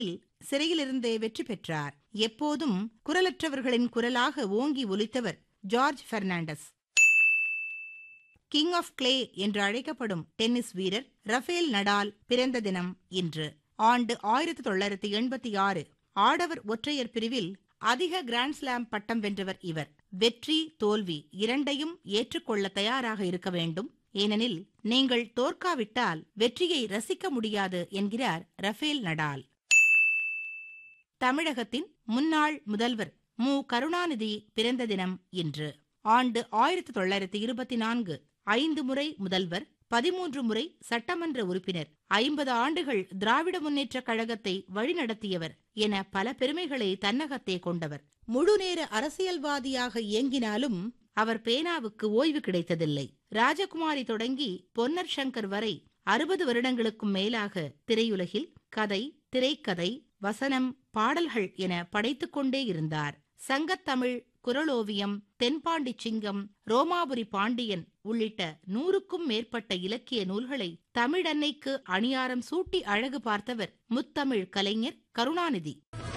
சிறையிலிருந்தே வெற்றி பெற்றார் எப்போதும் குரலற்றவர்களின் குரலாக ஓங்கி ஒலித்தவர் George Fernandes king of clay என்று அழைக்கப்படும் டென்னிஸ் வீரர் ரஃபேல் நடால் பிறந்த தினம் இன்று ஆண்டு ஆயிரத்தி தொள்ளாயிரத்தி எண்பத்தி ஆறு ஆடவர் ஒற்றையர் பிரிவில் அதிக கிராண்ட்ஸ்லாம் பட்டம் வென்றவர் இவர் வெற்றி தோல்வி இரண்டையும் ஏற்றுக்கொள்ள தயாராக இருக்க வேண்டும் ஏனெனில் நீங்கள் தோற்காவிட்டால் வெற்றியை ரசிக்க முடியாது என்கிறார் ரஃபேல் நடால் தமிழகத்தின் முன்னாள் முதல்வர் மு கருணாநிதி பிறந்த தினம் இன்று ஆண்டு ஆயிரத்தி தொள்ளாயிரத்தி இருபத்தி நான்கு ஐந்து முறை முதல்வர் பதிமூன்று முறை சட்டமன்ற உறுப்பினர் ஐம்பது ஆண்டுகள் திராவிட முன்னேற்றக் கழகத்தை வழிநடத்தியவர் என பல பெருமைகளை தன்னகத்தே கொண்டவர் முழுநேர அரசியல்வாதியாக இயங்கினாலும் அவர் பேனாவுக்கு ஓய்வு கிடைத்ததில்லை ராஜகுமாரி தொடங்கி பொன்னர் சங்கர் வரை அறுபது வருடங்களுக்கும் மேலாக திரையுலகில் கதை திரைக்கதை வசனம் பாடல்கள் என படைத்துக் கொண்டே இருந்தார் சங்கத்தமிழ் குரலோவியம் தென்பாண்டி சிங்கம் ரோமாபுரி பாண்டியன் உள்ளிட்ட நூறுக்கும் மேற்பட்ட இலக்கிய நூல்களை தமிழன்னைக்கு அணியாரம் சூட்டி அழகு பார்த்தவர் முத்தமிழ் கலைஞர் கருணாநிதி